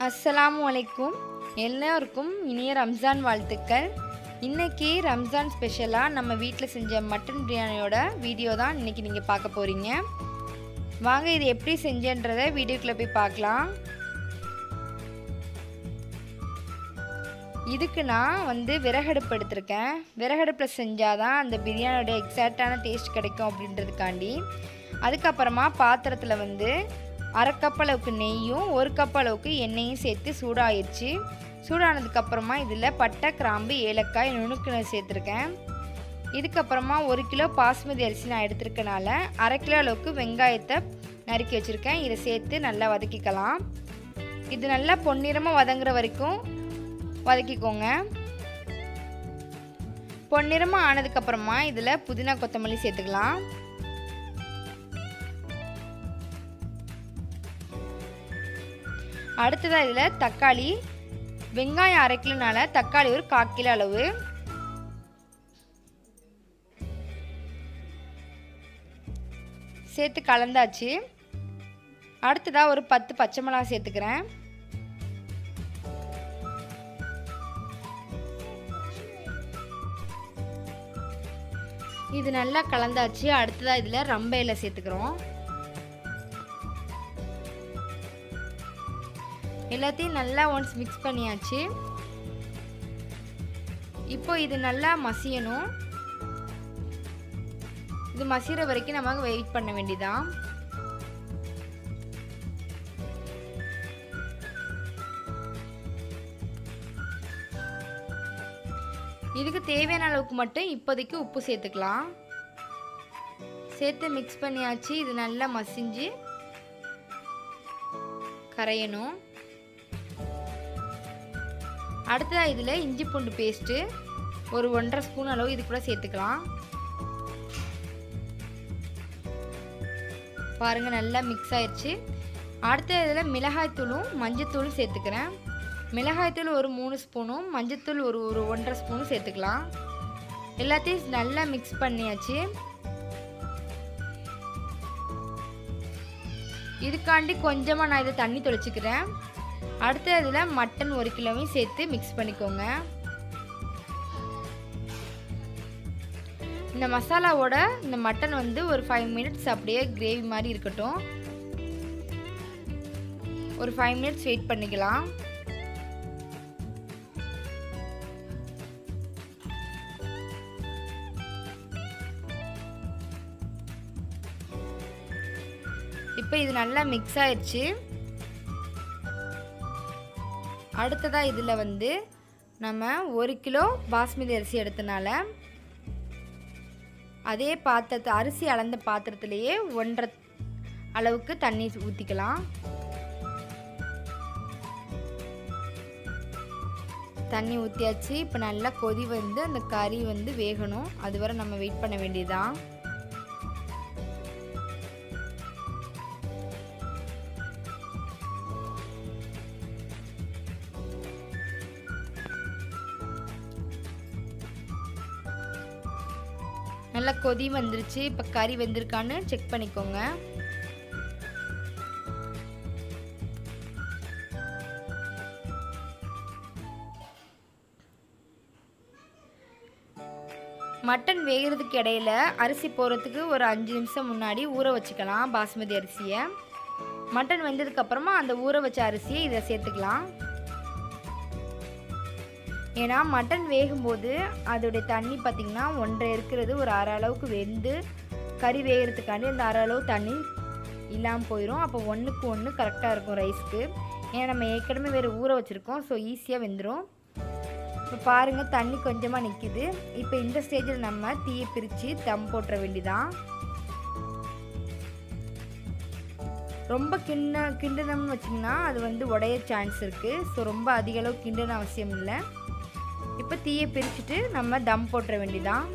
அஸ்ஸலாமு அலைக்கும் எல்லோருக்கும் இனிய ரம்ஜான் வாழ்த்துக்கள் இன்னைக்கு ரம்ஜான் ஸ்பெஷலாக நம்ம வீட்டில் செஞ்ச மட்டன் பிரியாணியோட வீடியோ தான் இன்னைக்கு நீங்கள் பார்க்க போகிறீங்க வாங்க இது எப்படி செஞ்சன்றதை வீடியோக்குள்ளே போய் பார்க்கலாம் இதுக்கு நான் வந்து விறகடுப்பு எடுத்திருக்கேன் விறகடுப்பில் செஞ்சால் தான் அந்த பிரியாணியோட எக்ஸாக்டான டேஸ்ட் கிடைக்கும் அப்படின்றதுக்காண்டி அதுக்கப்புறமா பாத்திரத்தில் வந்து அரை கப் அளவுக்கு நெய்யும் ஒரு கப் அளவுக்கு எண்ணெயும் சேர்த்து சூடாயிருச்சு சூடானதுக்கப்புறமா இதில் பட்டை கிராம்பு ஏலக்காய் நுணுக்குன்னு சேர்த்துருக்கேன் இதுக்கப்புறமா ஒரு கிலோ பாஸ்மதி அரிசி நான் எடுத்திருக்கனால அரை கிலோ அளவுக்கு வெங்காயத்தை நறுக்கி வச்சுருக்கேன் இதை சேர்த்து நல்லா வதக்கிக்கலாம் இது நல்லா பொன்னிறமாக வதங்குற வரைக்கும் வதக்கிக்கோங்க பொன்னிறமாக ஆனதுக்கப்புறமா இதில் புதினா கொத்தமல்லி சேர்த்துக்கலாம் அடுத்ததாக இதில் தக்காளி வெங்காயம் அரை கிலோனால தக்காளி ஒரு கால் கிலோ அளவு சேர்த்து கலந்தாச்சு அடுத்ததாக ஒரு பத்து பச்சை மிளகா சேர்த்துக்கிறேன் இது நல்லா கலந்தாச்சு அடுத்ததாக இதில் ரம்ப இலை சேர்த்துக்கிறோம் எல்லாத்தையும் நல்லா ஒன்ஸ் மிக்ஸ் பண்ணியாச்சு இப்போ இது நல்லா மசியணும் இது மசிகிற வரைக்கும் நமக்கு வெயிட் பண்ண வேண்டியதான் இதுக்கு தேவையான அளவுக்கு மட்டும் இப்போதைக்கு உப்பு சேர்த்துக்கலாம் சேர்த்து மிக்ஸ் பண்ணியாச்சு இது நல்லா மசிஞ்சு கரையணும் அடுத்ததாக இதில் இஞ்சி பூண்டு பேஸ்ட்டு ஒரு ஒன்றரை ஸ்பூன் அளவு இது கூட சேர்த்துக்கலாம் பாருங்கள் நல்லா மிக்ஸ் ஆயிடுச்சு அடுத்த இதில் மிளகாய்த்தூளும் மஞ்சத்தூளும் சேர்த்துக்கிறேன் மிளகாய்த்தூள் ஒரு மூணு ஸ்பூனும் மஞ்சத்தூள் ஒரு ஒரு ஒன்றரை ஸ்பூனும் சேர்த்துக்கலாம் எல்லாத்தையும் நல்லா மிக்ஸ் பண்ணியாச்சு இதுக்காண்டி கொஞ்சமாக நான் இதை தண்ணி தொளிச்சிக்கிறேன் அடுத்த இதில் மட்டன் ஒரு கிலோவையும் சேர்த்து மிக்ஸ் பண்ணிக்கோங்க இந்த மசாலாவோட இந்த மட்டன் வந்து ஒரு ஃபைவ் மினிட்ஸ் அப்படியே கிரேவி மாதிரி இருக்கட்டும் ஒரு ஃபைவ் மினிட்ஸ் வெயிட் பண்ணிக்கலாம் இப்போ இது நல்லா மிக்ஸ் ஆயிடுச்சு அடுத்ததாக இதில் வந்து நம்ம ஒரு கிலோ பாஸ்மதி அரிசி எடுத்தனால அதே பாத்திரத்தை அரிசி அளந்த பாத்திரத்திலேயே ஒன்றரை அளவுக்கு தண்ணி ஊற்றிக்கலாம் தண்ணி ஊற்றியாச்சு இப்போ நல்லா கொதி வந்து அந்த கறி வந்து வேகணும் அது வரை நம்ம வெயிட் பண்ண வேண்டியதான் நல்லா கொதி வந்துருச்சு இப்போ கறி வெந்திருக்கான்னு செக் பண்ணிக்கோங்க மட்டன் வேகிறதுக்கு இடையில அரிசி போகிறதுக்கு ஒரு அஞ்சு நிமிஷம் முன்னாடி ஊற வச்சுக்கலாம் பாஸ்மதி அரிசியை மட்டன் வெந்ததுக்கப்புறமா அந்த ஊற வச்ச அரிசியை இதை சேர்த்துக்கலாம் ஏன்னா மட்டன் வேகும்போது அதோடைய தண்ணி பார்த்திங்கன்னா ஒன்றரை இருக்கிறது ஒரு அரை அளவுக்கு வெந்து கறி வேகிறதுக்காண்டி அந்த அரை அளவு தண்ணி இல்லாமல் போயிடும் அப்போ ஒன்றுக்கு ஒன்று கரெக்டாக இருக்கும் ரைஸ்க்கு ஏன்னா நம்ம ஏற்கனவே வேறு ஊற வச்சுருக்கோம் ஸோ ஈஸியாக வெந்துடும் இப்போ பாருங்கள் தண்ணி கொஞ்சமாக நிற்கிது இப்போ இந்த ஸ்டேஜில் நம்ம தீயை பிரித்து தம் போட்டுற வேண்டிதான் ரொம்ப கிண்ண கிண்டனம்னு வச்சிங்கன்னா அது வந்து உடைய சான்ஸ் இருக்குது ஸோ ரொம்ப அதிக அளவு கிண்டன அவசியம் இல்லை இப்போ தீயை பிரிச்சுட்டு நம்ம தம் போட்டுற வேண்டியதான்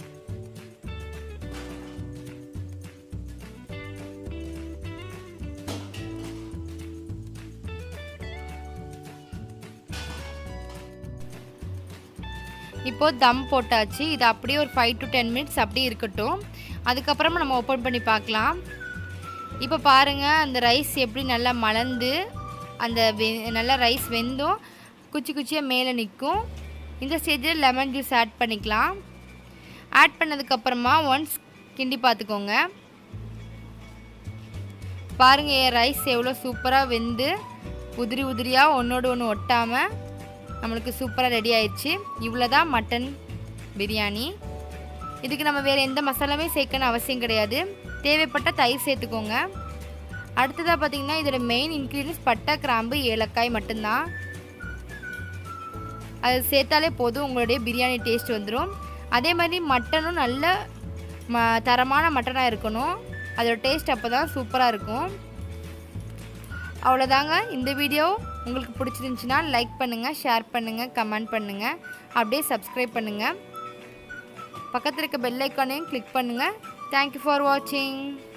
இப்போ தம் போட்டாச்சு இது அப்படியே ஒரு ஃபைவ் டு டென் மினிட்ஸ் அப்படியே இருக்கட்டும் அதுக்கப்புறமா நம்ம ஓப்பன் பண்ணி பார்க்கலாம் இப்போ பாருங்கள் அந்த ரைஸ் எப்படி நல்லா மலர்ந்து அந்த வெ நல்லா ரைஸ் வெந்தும் குச்சி குச்சியாக மேலே நிற்கும் இந்த ஸ்டேஜில் லெமன் ஜூஸ் ஆட் பண்ணிக்கலாம் ஆட் பண்ணதுக்கப்புறமா ஒன்ஸ் கிண்டி பார்த்துக்கோங்க பாருங்கள் என் ரைஸ் எவ்வளோ சூப்பராக வெந்து உதிரி உதிரியாக ஒன்றோடு ஒன்று ஒட்டாமல் நம்மளுக்கு சூப்பராக ரெடி ஆயிடுச்சு இவ்வளோ தான் மட்டன் பிரியாணி இதுக்கு நம்ம வேறு எந்த மசாலாவே சேர்க்கணும் அவசியம் கிடையாது தேவைப்பட்ட தயிர் சேர்த்துக்கோங்க அடுத்ததாக பார்த்தீங்கன்னா இதோட மெயின் இன்க்ரீடியன்ஸ் பட்டை கிராம்பு ஏலக்காய் மட்டும்தான் அது சேர்த்தாலே போதும் உங்களுடைய பிரியாணி டேஸ்ட் வந்துடும் அதே மாதிரி மட்டனும் நல்ல ம தரமான மட்டனாக இருக்கணும் அதோட டேஸ்ட் அப்போ தான் சூப்பராக இருக்கும் அவ்வளோதாங்க இந்த வீடியோ உங்களுக்கு பிடிச்சிருந்துச்சின்னா லைக் பண்ணுங்கள் ஷேர் பண்ணுங்கள் கமெண்ட் பண்ணுங்கள் அப்படியே சப்ஸ்கிரைப் பண்ணுங்கள் பக்கத்தில் இருக்க பெல் ஐக்கானையும் கிளிக் பண்ணுங்கள் தேங்க்யூ ஃபார் வாட்சிங்